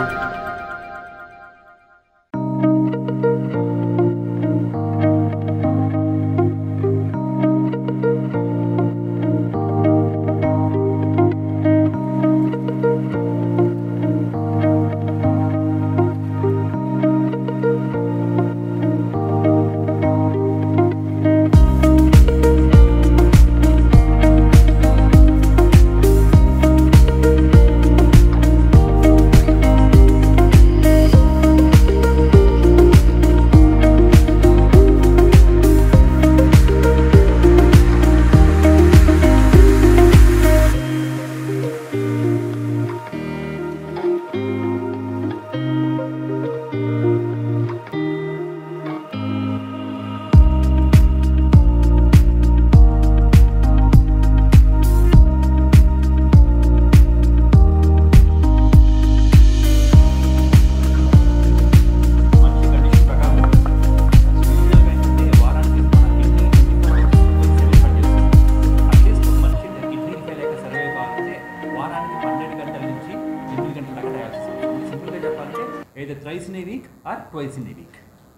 మంచి కండిషన్ ప్రకారం యూజువల్గా ఏంటంటే వారానికి మన కిడ్నీ అట్లీస్ట్ మనిషి కిడ్నీ ఫెయిల్ అయ్యాక సర్వే కావాలంటే వారానికి పన్నెండు గంటల నుంచి ఎనిమిది గంటల దాకా డయాలసిస్ అవుతుంది సింపుల్గా చెప్పాలంటే ఏదో thrice in a week or twice in a week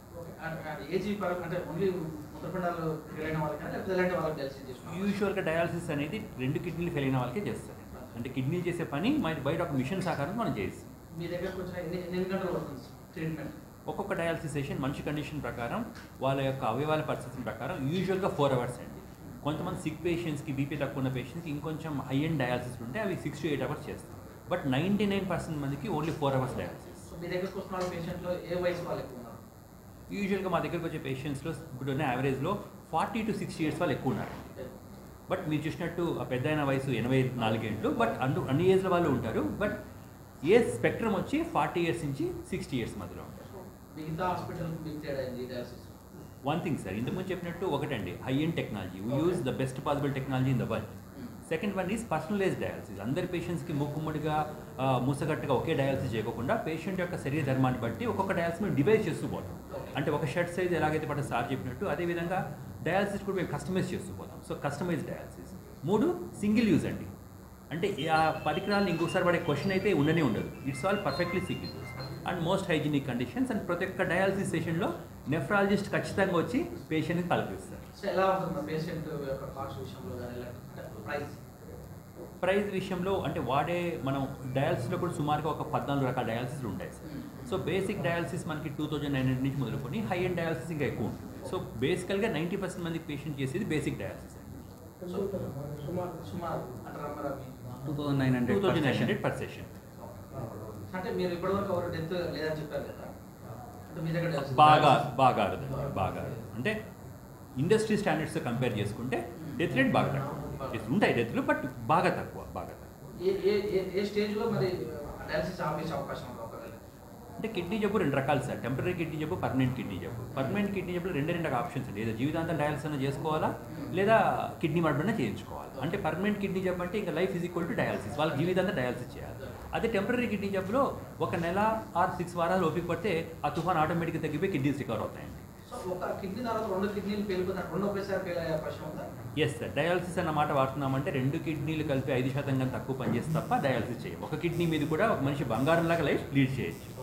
ఏజీ పరంగా అంటే ఓన్లీ మూత్రపిండాలు ఫెయిల్ అయిన వాళ్ళకి లేకపోతే ఎలాంటి వాళ్ళకి డయాలసిస్ చేస్తున్నాం యూజువల్గా డయాలసిస్ అనేది రెండు కిడ్నీలు ఫెయిల్ అయిన వాళ్ళకే చేస్తారు అంటే కిడ్నీలు చేసే పని మన బయట ఒక మిషన్ సాకారం మనం చేస్తాం మీ దగ్గరకు వచ్చిన ఎన్ని ఎన్ని గంటలు పడుతుంది ట్రీట్మెంట్ ఒక్కొక్క డయాలసిస్ సెషన్ మనిషి కండిషన్ ప్రకారం వాళ్ళ యొక్క అవయవాల పరిస్థితి ప్రకారం యూజువల్గా ఫోర్ అవర్స్ అండి కొంతమంది సిక్ పేషెంట్స్కి బీపీ తక్కువ ఉన్న పేషెంట్స్కి ఇంకొంచెం హై అండ్ డయాలసిస్ ఉంటే అవి సిక్స్ టు ఎయిట్ అవర్స్ చేస్తాం బట్ నైంటీ నైన్ పర్సెంట్ మందికి only four hours dialysis so మీ దగ్గరకు వస్తున్న వాళ్ళ పేషెంట్లో ఏ వయసు వాళ్ళు ఎక్కువ ఉన్నారు యూజువల్గా మా దగ్గరకు వచ్చే పేషెంట్స్లో ఇప్పుడున్న యావరేజ్లో ఫార్టీ టు సిక్స్టీ ఇయర్స్ వాళ్ళు ఎక్కువ ఉన్నారు బట్ మీరు చూసినట్టు ఆ పెద్ద అయిన వయసు ఎనభై నాలుగేండ్లు బట్ అందు అన్ని ఏజ్ల వాళ్ళు ఉంటారు బట్ ఏజ్ స్పెక్ట్రమ్ వచ్చి ఫార్టీ ఇయర్స్ నుంచి సిక్స్టీ ఇయర్స్ మధ్యలో ఉంటారు మిగతా హాస్పిటల్ మీకు తేడా ఏంది డయాలసిస్ వన్ థింగ్ సార్ ఇంతకుముందు చెప్పినట్టు ఒకటండి high end technology we use the best possible technology in the world second one is personalize dialysis అందరి పేషెంట్స్కి ముక్కుముడిగా ఆ, మూసగట్టుగా ఒకే డయాలసిస్ చేయకుండా పేషెంట్ యొక్క శరీర ధర్మాన్ని బట్టి ఒక్కొక్క డయాలసిస్ మేము డివైజ్ చేస్తూ పోతాం అంటే ఒక షర్ట్ సైజ్ ఎలాగైతే పట్ట సార్ చెప్పినట్టు అదేవిధంగా డయాలసిస్ కూడా మేము కస్టమైజ్ చేస్తూ పోతాం సో కస్టమైజ్ డయాలసిస్ మూడు సింగిల్ యూజ్ అండి అంటే ఈ ఆ పరికరాలను ఇంకోసారి పడే క్వశ్చన్ అయితే ఉండనే ఉండదు it's all perfectly single use and most hygienic conditions and ప్రతి ఒక్క డయాలసిస్ సెషన్లో నెఫ్రాలజిస్ట్ ఖచ్చితంగా వచ్చి పేషెంట్ని పలకరిస్తారు సో ఎలా ఉంటుంది పేషెంట్ యొక్క కాస్ట్ విషయంలో కానీ ఎలా అంటే ప్రైస్ ప్రైస్ విషయంలో అంటే వాడే మనం డయాలసిస్లో కూడా సుమారుగా ఒక పద్నాలుగు రకాల డయాలసిస్లు ఉంటాయి సార్ సో బేసిక్ డయాలసిస్ మనకి టూ థౌజండ్ నైన్ హండ్రెడ్ నుంచి మొదలుకొని హై అండ్ డయాలసిస్ ఇంకా ఎక్కువ ఉంటుంది సో బేసికల్గా నైంటీ పర్సెంట్ మందికి పేషెంట్ చేసేది బేసిక్ డయాలసిస్ సో సుమారు సుమారు అంటారా మరి అవి two thousand nine two hundred thousand nine hundred per session అంటే మీరు ఇప్పటివరకు ఎవరు డెత్ లేదని చెప్పారు కదా అంటే మీ దగ్గర dialysis- బాగా బాగా ఆడదండి బాగా ఆడదు అంటే ఇండస్ట్రీ స్టాండర్డ్స్తో కంపేర్ చేసుకుంటే డెత్ రేట్ బాగా తక్కువ Yes, ఉంటాయి డెత్లు బట్ బాగా తక్కువ బాగా తక్కువ ఏ ఏ ఏ- ఏ స్టేజ్లో మరి డయాలసిస్ ఆపేసే అవకాశం ఉంది ఒకవేళ అంటే కిడ్నీ జబ్బు రెండు రకాలు సార్ టెంపరీ కిడ్నీ జబ్బు పర్మనెంట్ కిడ్నీ జబ్బు పర్మనెంట్ కిడ్నీ జబ్బులో రెండే రెండు ఆప్షన్స్ అండి ఏదో జీవితాంతం డయాలసిస్ అయినా చేసుకోవాలా లేదా కిడ్నీ మడబడినా చేయించుకోవాలి అంటే పర్మనెంట్ కిడ్నీ జబ్బు అంటే ఇంకా life is equal to dialysis వాళ్ళకి జీవితాంతం డయాలసిస్ చేయాలి అదే టెంపరీ కిడ్నీ జబ్బులో ఒక నెల ఆర్ సిక్స్ వారాలు ఓపిక పడితే ఆ తుఫాన్ ఆటోమేటిక్గా తగ్గిపోయి కిడ్నీస్ రికవర్ అవుతాయండి సో ఒక కిడ్నీ తర్వాత రెండు కిడ్నీలు పేలిపోతే రెండు ఒకేసారి ఫెయిల్ అయ్యే అవకాశం ఉందా ఎస్ సార్ డయాలసిస్ అన్న మాట వాడుతున్నామంటే రెండు కిడ్నీలు కలిపి ఐదు శాతం కన్నా తక్కువ పనిచేస్తే తప్ప డయాలసిస్ చేయం ఒక కిడ్నీ మీద కూడా ఒక మనిషి బంగారంలాగా లైఫ్ లీడ్ చేయొచ్చు